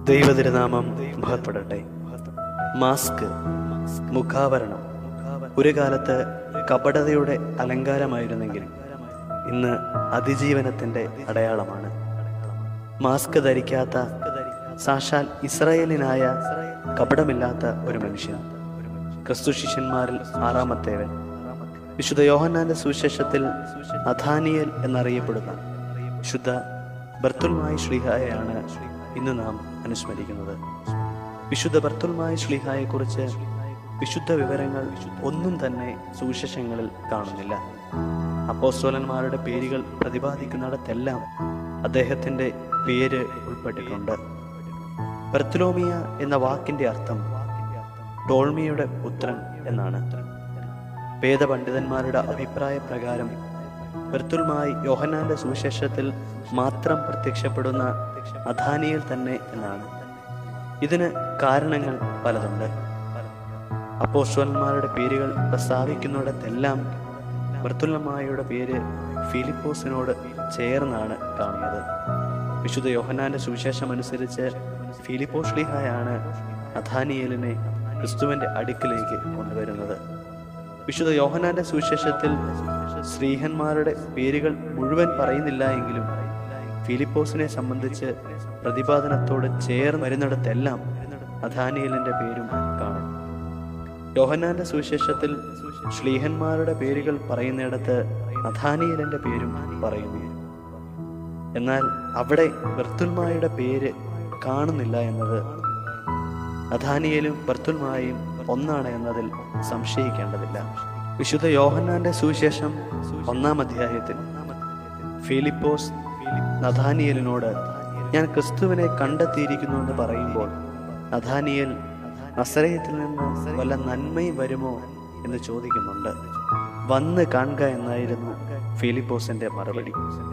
ദൈവതിരുനാമം മഹത്വപ്പെടട്ടെ mask മുഖാവരണം ഒരു കാലത്ത് കപടതയുടെ അലങ്കാരമായിരുന്നെങ്കിൽ ഇന്ന് അതിജീവനത്തിന്റെ അടയാളമാണ് മാസ്ക് ധരിക്കാത്ത സാക്ഷാൽ ഇസ്രായേലിനായ കപടമില്ലാത്ത ഒരു മനുഷ്യൻ ക്രിസ്തു ശിഷ്യന്മാരിൽ ആറാമത്തേവൻ വിശുദ്ധ യോഹന്നാന്റെ സുവിശേഷത്തിൽ അഥാനിയൽ എന്നറിയപ്പെടുന്ന വിശുദ്ധ ബർത്തുൽമായി ശ്രീഹായെയാണ് ഇന്ന് നാം അനുസ്മരിക്കുന്നത് വിശുദ്ധ ബർത്തുൽമായി ശ്രീഹായെ കുറിച്ച് വിശുദ്ധ വിവരങ്ങൾ ഒന്നും തന്നെ സുവിശേഷങ്ങളിൽ കാണുന്നില്ല അപ്പോസ്തോലന്മാരുടെ പേരുകൾ പ്രതിപാദിക്കുന്നിടത്തെല്ലാം അദ്ദേഹത്തിന്റെ പേര് ഉൾപ്പെട്ടിട്ടുണ്ട് ബർത്തുലോമിയ എന്ന വാക്കിന്റെ അർത്ഥം ടോൾമിയുടെ പുത്രൻ എന്നാണ് വേദപണ്ഡിതന്മാരുടെ അഭിപ്രായ പ്രകാരം ബർത്തുൽമായി യോഹന്നാന്റെ സുവിശേഷത്തിൽ മാത്രം പ്രത്യക്ഷപ്പെടുന്ന അധാനിയിൽ തന്നെ എന്നാണ് ഇതിന് കാരണങ്ങൾ പലതുണ്ട് അപ്പോസ്വന്മാരുടെ പേരുകൾ പ്രസ്താവിക്കുന്നിടത്തെല്ലാം ബർത്തുലമായുടെ പേര് ഫിലിപ്പോസിനോട് ചേർന്നാണ് കാണുന്നത് വിശുദ്ധ യോഹന്നാന്റെ സുവിശേഷം അനുസരിച്ച് ഫിലിപ്പോഷ്ലിഹായാണ് അധാനിയലിനെ ക്രിസ്തുവിന്റെ അടുക്കിലേക്ക് കൊണ്ടുവരുന്നത് വിശുദ്ധ യോഹനാന്റെ സുവിശേഷത്തിൽ സ്ത്രീഹന്മാരുടെ പേരുകൾ മുഴുവൻ പറയുന്നില്ല എങ്കിലും ഫിലിപ്പോസിനെ സംബന്ധിച്ച് പ്രതിപാദനത്തോട് ചേർന്ന് വരുന്നിടത്തെല്ലാം അധാനിയലിന്റെ പേരും കാണും യോഹന്നാന്റെ സുവിശേഷത്തിൽ ശ്ലീഹന്മാരുടെ പേരുകൾ പറയുന്നിടത്ത് അധാനിയലിന്റെ പേരും പറയുന്നു എന്നാൽ അവിടെ ബർത്തുൽമായുടെ പേര് കാണുന്നില്ല എന്നത് അധാനിയലും ബർത്തുൽമായും ഒന്നാണ് എന്നതിൽ സംശയിക്കേണ്ടതില്ല വിശുദ്ധ യോഹന്നാന്റെ സുവിശേഷം ഒന്നാം അധ്യായത്തിൽ ഫിലിപ്പോസ് നഥാനിയലിനോട് ഞാൻ ക്രിസ്തുവിനെ കണ്ടെത്തിയിരിക്കുന്നു എന്ന് പറയുമ്പോൾ നഥാനിയൽ നസരയത്തിൽ നിന്ന് വല്ല നന്മയും വരുമോ എന്ന് ചോദിക്കുന്നുണ്ട് വന്ന് കാണുക എന്നായിരുന്നു ഫിലിപ്പോസിന്റെ മറുപടി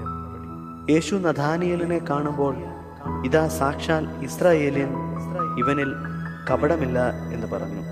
യേശു നഥാനിയലിനെ കാണുമ്പോൾ ഇതാ സാക്ഷാൽ ഇസ്രായേലിയൻ ഇവനിൽ കപടമില്ല എന്ന് പറഞ്ഞു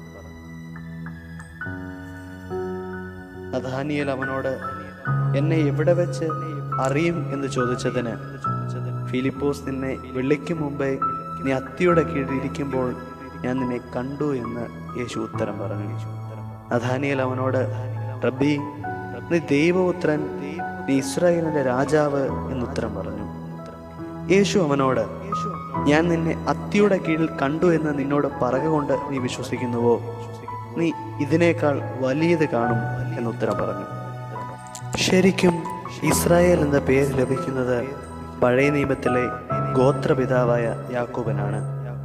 നഥാനിയൽ അവനോട് എന്നെ എവിടെ വെച്ച് അറിയും എന്ന് ചോദിച്ചതിന് ഫിലിപ്പോസ് നിന്നെ വിളിക്കും മുമ്പേ നീ അത്തിയുടെ കീഴിലിരിക്കുമ്പോൾ ഞാൻ നിന്നെ കണ്ടു എന്ന് യേശു ഉത്തരം പറഞ്ഞു നഥാനിയൽ അവനോട് റബ്ബി നീ ദൈവപുത്രൻ നീ ഇസ്രായേലിന്റെ രാജാവ് എന്നുത്തരം പറഞ്ഞു യേശു അവനോട് ഞാൻ നിന്നെ അത്തിയുടെ കീഴിൽ കണ്ടു എന്ന് നിന്നോട് പറകൊണ്ട് നീ വിശ്വസിക്കുന്നുവോ നീ ഇതിനേക്കാൾ വലിയത് കാണും എന്നുത്തരം പറഞ്ഞു ശരിക്കും ഇസ്രായേൽ എന്ന പേര് ലഭിക്കുന്നത് പഴയ നിയമത്തിലെ ഗോത്രപിതാവായ യാക്കൂബനാണ്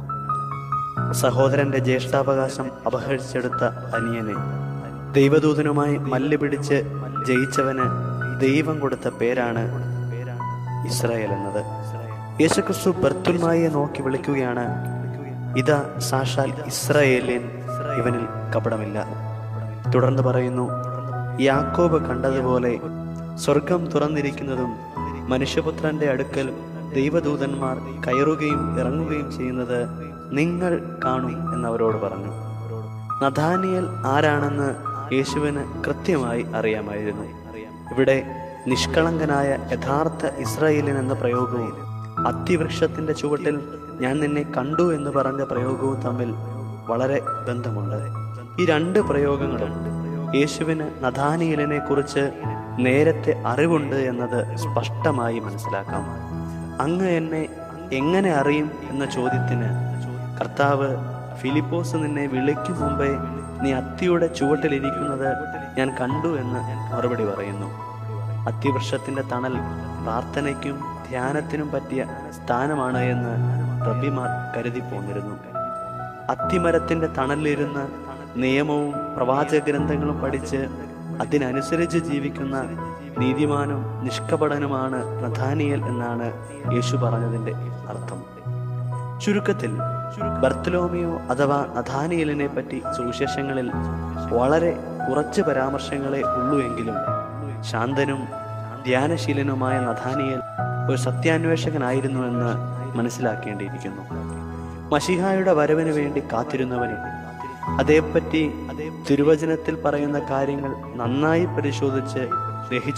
സഹോദരന്റെ ജ്യേഷ്ഠാവകാശം അപഹരിച്ചെടുത്ത അനിയനെ ദൈവദൂതനുമായി മല്ല് പിടിച്ച് ജയിച്ചവന് ദൈവം കൊടുത്ത പേരാണ് ഇസ്രായേൽ എന്നത് യേശുക്രിസ്തു ബർത്തുൽമായെ നോക്കി വിളിക്കുകയാണ് ഇതാ സാക്ഷാൽ ഇസ്രായേലിയൻ ഇവനിൽ കപടമില്ല തുടർന്ന് പറയുന്നു യാക്കോബ് കണ്ടതുപോലെ സ്വർഗം തുറന്നിരിക്കുന്നതും മനുഷ്യപുത്രന്റെ അടുക്കൽ ദൈവദൂതന്മാർ കയറുകയും ഇറങ്ങുകയും ചെയ്യുന്നത് നിങ്ങൾ കാണും എന്നവരോട് പറഞ്ഞു നഥാനിയൽ ആരാണെന്ന് യേശുവിന് കൃത്യമായി അറിയാമായിരുന്നു ഇവിടെ നിഷ്കളങ്കനായ യഥാർത്ഥ ഇസ്രായേലിൻ എന്ന പ്രയോഗവും അത്തിവൃക്ഷത്തിന്റെ ചുവട്ടിൽ ഞാൻ നിന്നെ കണ്ടു എന്ന് പറഞ്ഞ പ്രയോഗവും തമ്മിൽ വളരെ ബന്ധമുണ്ട് ഈ രണ്ട് പ്രയോഗങ്ങളും യേശുവിന് നഥാനിയലിനെ കുറിച്ച് നേരത്തെ അറിവുണ്ട് എന്നത് സ്പഷ്ടമായി മനസ്സിലാക്കാം അങ്ങ് എന്നെ എങ്ങനെ അറിയും എന്ന ചോദ്യത്തിന് കർത്താവ് ഫിലിപ്പോസ് നിന്നെ വിളിക്കും മുമ്പേ നീ അത്തിയുടെ ചുവട്ടിലിരിക്കുന്നത് ഞാൻ കണ്ടു എന്ന് മറുപടി പറയുന്നു അത്തിവൃക്ഷത്തിന്റെ തണൽ പ്രാർത്ഥനയ്ക്കും ധ്യാനത്തിനും പറ്റിയ സ്ഥാനമാണ് എന്ന് റബ്ബിമാർ കരുതി പോന്നിരുന്നു അത്തിമരത്തിന്റെ തണലിലിരുന്ന് നിയമവും പ്രവാചക ഗ്രന്ഥങ്ങളും പഠിച്ച് അതിനനുസരിച്ച് ജീവിക്കുന്ന നീതിമാനും നിഷ്കപടനുമാണ് നഥാനിയൽ എന്നാണ് യേശു പറഞ്ഞതിന്റെ അർത്ഥം ചുരുക്കത്തിൽ ബർത്തലോമിയോ അഥവാ നഥാനിയലിനെ പറ്റി സുവിശേഷങ്ങളിൽ വളരെ കുറച്ച് പരാമർശങ്ങളെ ഉള്ളൂ എങ്കിലും ശാന്തനും ധ്യാനശീലനുമായ നഥാനിയൽ ഒരു സത്യാന്വേഷകനായിരുന്നുവെന്ന് മനസ്സിലാക്കേണ്ടിയിരിക്കുന്നു മഷിഹായുടെ വരവിന് വേണ്ടി കാത്തിരുന്നവനും അതേപ്പറ്റി തിരുവചനത്തിൽ പറയുന്ന കാര്യങ്ങൾ നന്നായി പരിശോധിച്ച്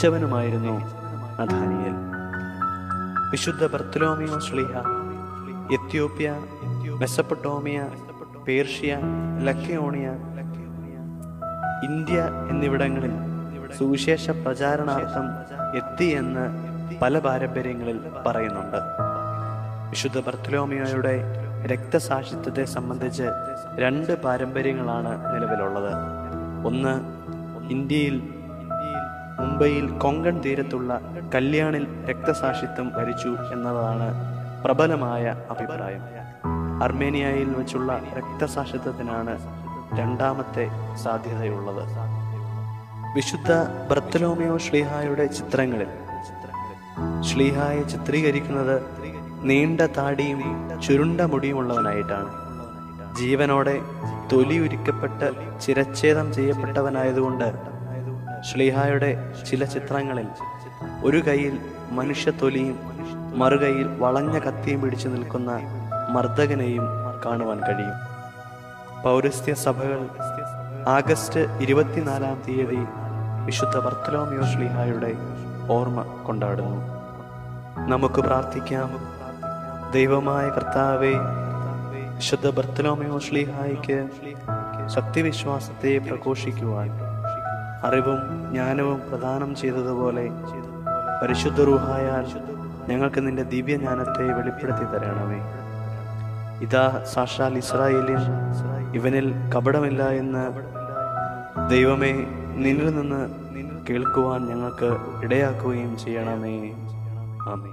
ഗ്രഹിച്ചവനുമായിരുന്നു നഥാനിയൽ വിശുദ്ധ ബർത്തലോമിയോ ശ്ലീഹ Ethiopia Mesopotamia Persia Lycaonia India എന്നിവിടങ്ങളിൽ സുവിശേഷ പ്രചാരണാർത്ഥം എത്തി എന്ന് പല പാരമ്പര്യങ്ങളിൽ പറയുന്നുണ്ട് വിശുദ്ധ ബർത്തലോമിയോയുടെ രക്തസാക്ഷിത്വത്തെ സംബന്ധിച്ച് രണ്ട് പാരമ്പര്യങ്ങളാണ് നിലവിലുള്ളത് ഒന്ന് ഇന്ത്യയിൽ മുംബൈയിൽ കൊങ്കൺ തീരത്തുള്ള കല്യാണിൽ രക്തസാക്ഷിത്വം വരിച്ചു എന്നതാണ് പ്രബലമായ അഭിപ്രായം അർമേനിയയിൽ വെച്ചുള്ള രക്തസാക്ഷിത്വത്തിനാണ് രണ്ടാമത്തെ സാധ്യതയുള്ളത് വിശുദ്ധ ബർത്തലോമിയോ ശ്ലീഹായുടെ ചിത്രങ്ങളിൽ ശ്ലീഹായെ ചിത്രീകരിക്കുന്നത് നീണ്ട താടിയും ചുരുണ്ട മുടിയുമുള്ളവനായിട്ടാണ് ജീവനോടെ തൊലി ഉരിക്കപ്പെട്ട് ചിരച്ഛേദം ചെയ്യപ്പെട്ടവനായതുകൊണ്ട് ശ്ലീഹായുടെ ചില ചിത്രങ്ങളിൽ ഒരു കൈയിൽ മനുഷ്യത്തൊലിയും മറുകൈയിൽ വളഞ്ഞ കത്തിയും പിടിച്ചു നിൽക്കുന്ന മർദ്ദകനെയും കാണുവാൻ കഴിയും പൗരസ്ത്യ സഭകൾ ആഗസ്റ്റ് ഇരുപത്തിനാലാം തീയതി വിശുദ്ധ ബർത്തലോമിയോ ശ്ലീഹായുടെ ഓർമ്മ കൊണ്ടാടുന്നു നമുക്ക് പ്രാർത്ഥിക്കാം ദൈവമായ കർത്താവെ വിശുദ്ധ ബർത്തലോമിയോ ശ്ലീഹായിക്ക് സത്യവിശ്വാസത്തെ പ്രഘോഷിക്കുവാൻ അറിവും ജ്ഞാനവും പ്രദാനം ചെയ്തതുപോലെ പരിശുദ്ധ റൂഹായാൽ ഞങ്ങൾക്ക് നിന്റെ ദിവ്യജ്ഞാനത്തെ വെളിപ്പെടുത്തി തരണമേ ഇതാ സാക്ഷാൽ ഇസ്രായേലിൻ ഇവനിൽ കപടമില്ല എന്ന് ദൈവമേ നിന്നിൽ നിന്ന് കേൾക്കുവാൻ ഞങ്ങൾക്ക് ഇടയാക്കുകയും ചെയ്യണമേ ആമേ